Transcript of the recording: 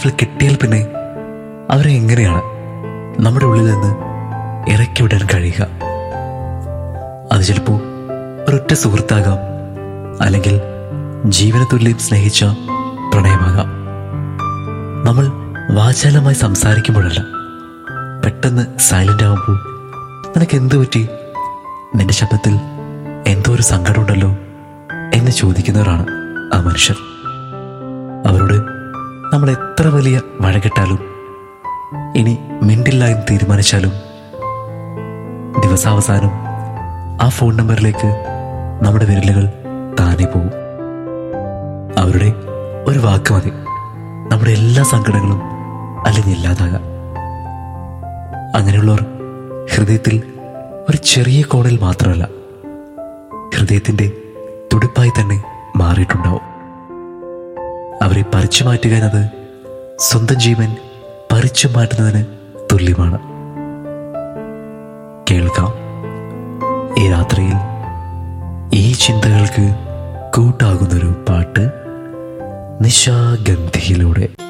ലൈഫിൽ കിട്ടിയാൽ പിന്നെ അവരെ എങ്ങനെയാണ് നമ്മുടെ ഉള്ളിൽ നിന്ന് ഇറക്കി വിടാൻ കഴിയുക അത് ചിലപ്പോൾ ഒരൊറ്റ സുഹൃത്താകാം അല്ലെങ്കിൽ ജീവന തുല്യം സ്നേഹിച്ച പ്രണയമാകാം നമ്മൾ വാചാലമായി സംസാരിക്കുമ്പോഴല്ല പെട്ടെന്ന് സൈലന്റ് ആകുമ്പോൾ നിനക്ക് എന്തു പറ്റി നിന്റെ ശബ്ദത്തിൽ എന്തോ ഒരു സങ്കടമുണ്ടല്ലോ എന്ന് ചോദിക്കുന്നവരാണ് ആ മനുഷ്യർ അവരോട് നമ്മൾ എത്ര വലിയ വഴകെട്ടാലും ഇനി മിണ്ടില്ല എന്ന് തീരുമാനിച്ചാലും ദിവസാവസാനം ആ ഫോൺ നമ്പറിലേക്ക് നമ്മുടെ വിരലുകൾ താനെ പോകും അവരുടെ ഒരു വാക്ക് മതി നമ്മുടെ എല്ലാ സങ്കടങ്ങളും അല്ലെങ്കിൽ ഇല്ലാതാകാം അങ്ങനെയുള്ളവർ ഹൃദയത്തിൽ ഒരു ചെറിയ കോണിൽ മാത്രമല്ല ഹൃദയത്തിന്റെ തുടിപ്പായി തന്നെ മാറിയിട്ടുണ്ടാവും അവരെ പറിച്ചു മാറ്റുക എന്നത് സ്വന്തം ജീവൻ പറിച്ചു മാറ്റുന്നതിന് തുല്യമാണ് കേൾക്കാം ഈ രാത്രിയിൽ ഈ ചിന്തകൾക്ക് കൂട്ടാകുന്നൊരു പാട്ട് നിശാഗന്ധിയിലൂടെ